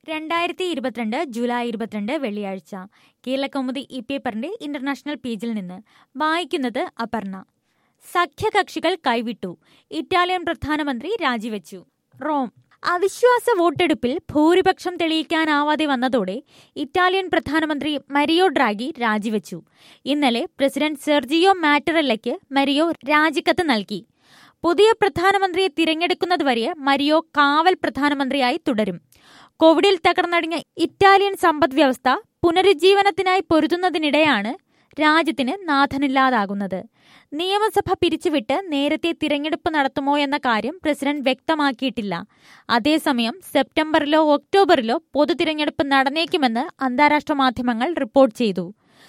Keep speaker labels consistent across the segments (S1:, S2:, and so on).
S1: രണ്ടായിരത്തി ഇരുപത്തിരണ്ട് ജൂലൈ ഇരുപത്തിരണ്ട് വെള്ളിയാഴ്ച കേരളകൗമുദി ഇ പേപ്പറിന്റെ ഇന്റർനാഷണൽ പേജിൽ നിന്ന് വായിക്കുന്നത് അപർണ സഖ്യകക്ഷികൾ കൈവിട്ടു ഇറ്റാലിയൻ പ്രധാനമന്ത്രി രാജിവെച്ചു റോം അവിശ്വാസ വോട്ടെടുപ്പിൽ ഭൂരിപക്ഷം തെളിയിക്കാനാവാതെ വന്നതോടെ ഇറ്റാലിയൻ പ്രധാനമന്ത്രി മരിയോ ഡ്രാഗി രാജിവെച്ചു ഇന്നലെ പ്രസിഡന്റ് സെർജിയോ മാറ്ററല്ലയ്ക്ക് മരിയോ രാജിക്കത്ത് നൽകി പുതിയ പ്രധാനമന്ത്രിയെ തിരഞ്ഞെടുക്കുന്നതുവരെ മരിയോ കാവൽ പ്രധാനമന്ത്രിയായി തുടരും കോവിഡിൽ തകർന്നടിഞ്ഞ ഇറ്റാലിയൻ സമ്പദ് വ്യവസ്ഥ പുനരുജ്ജീവനത്തിനായി പൊരുതുന്നതിനിടെയാണ് രാജ്യത്തിന് നാഥനില്ലാതാകുന്നത് നിയമസഭ പിരിച്ചുവിട്ട് നേരത്തെ തിരഞ്ഞെടുപ്പ് നടത്തുമോ എന്ന കാര്യം പ്രസിഡന്റ് വ്യക്തമാക്കിയിട്ടില്ല അതേസമയം സെപ്റ്റംബറിലോ ഒക്ടോബറിലോ പൊതു തിരഞ്ഞെടുപ്പ് നടന്നേക്കുമെന്ന് അന്താരാഷ്ട്ര മാധ്യമങ്ങൾ റിപ്പോർട്ട് ചെയ്തു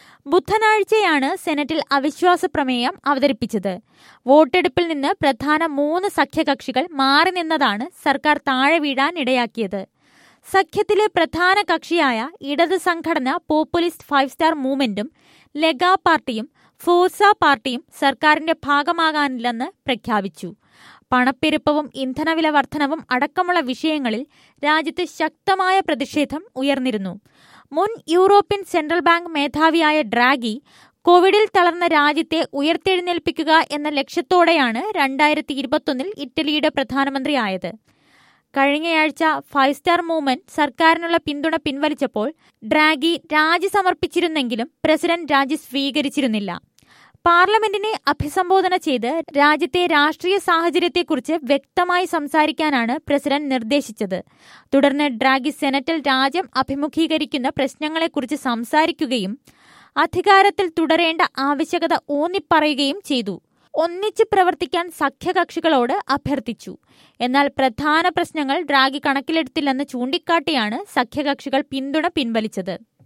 S1: ബുധനാഴ്ചയാണ് സെനറ്റിൽ അവിശ്വാസ പ്രമേയം അവതരിപ്പിച്ചത് വോട്ടെടുപ്പിൽ നിന്ന് പ്രധാന മൂന്ന് സഖ്യകക്ഷികൾ മാറി നിന്നതാണ് സർക്കാർ താഴെ വീഴാൻ ഇടയാക്കിയത് സഖ്യത്തിലെ പ്രധാന കക്ഷിയായ ഇടത് സംഘടന പോപ്പുലിസ്റ്റ് ഫൈവ് സ്റ്റാർ മൂവ്മെന്റും ലെഗാ പാർട്ടിയും ഫോർസ പാർട്ടിയും സർക്കാരിന്റെ ഭാഗമാകാനില്ലെന്ന് പ്രഖ്യാപിച്ചു പണപ്പെരുപ്പവും ഇന്ധനവില വർധനവും അടക്കമുള്ള വിഷയങ്ങളിൽ രാജ്യത്ത് ശക്തമായ പ്രതിഷേധം ഉയർന്നിരുന്നു മുൻ യൂറോപ്യൻ സെൻട്രൽ ബാങ്ക് മേധാവിയായ ഡ്രാഗി കോവിഡിൽ തളർന്ന രാജ്യത്തെ ഉയർത്തെഴുന്നേൽപ്പിക്കുക എന്ന ലക്ഷ്യത്തോടെയാണ് രണ്ടായിരത്തി ഇരുപത്തൊന്നിൽ ഇറ്റലിയുടെ പ്രധാനമന്ത്രിയായത് കഴിഞ്ഞയാഴ്ച ഫൈവ് സ്റ്റാർ മൂവ്മെന്റ് സർക്കാരിനുള്ള പിന്തുണ പിൻവലിച്ചപ്പോൾ ഡ്രാഗി രാജി സമർപ്പിച്ചിരുന്നെങ്കിലും പ്രസിഡന്റ് രാജി സ്വീകരിച്ചിരുന്നില്ല പാർലമെന്റിനെ അഭിസംബോധന ചെയ്ത് രാജ്യത്തെ രാഷ്ട്രീയ സാഹചര്യത്തെക്കുറിച്ച് വ്യക്തമായി സംസാരിക്കാനാണ് പ്രസിഡന്റ് നിർദ്ദേശിച്ചത് തുടർന്ന് ഡ്രാഗി സെനറ്റിൽ രാജ്യം അഭിമുഖീകരിക്കുന്ന പ്രശ്നങ്ങളെക്കുറിച്ച് സംസാരിക്കുകയും അധികാരത്തിൽ തുടരേണ്ട ആവശ്യകത ഊന്നിപ്പറയുകയും ചെയ്തു ഒന്നിച്ച് പ്രവർത്തിക്കാൻ സഖ്യകക്ഷികളോട് അഭ്യർത്ഥിച്ചു എന്നാൽ പ്രധാന പ്രശ്നങ്ങൾ ഡ്രാഗി കണക്കിലെടുത്തില്ലെന്ന് ചൂണ്ടിക്കാട്ടിയാണ് സഖ്യകക്ഷികൾ പിന്തുണ പിൻവലിച്ചത്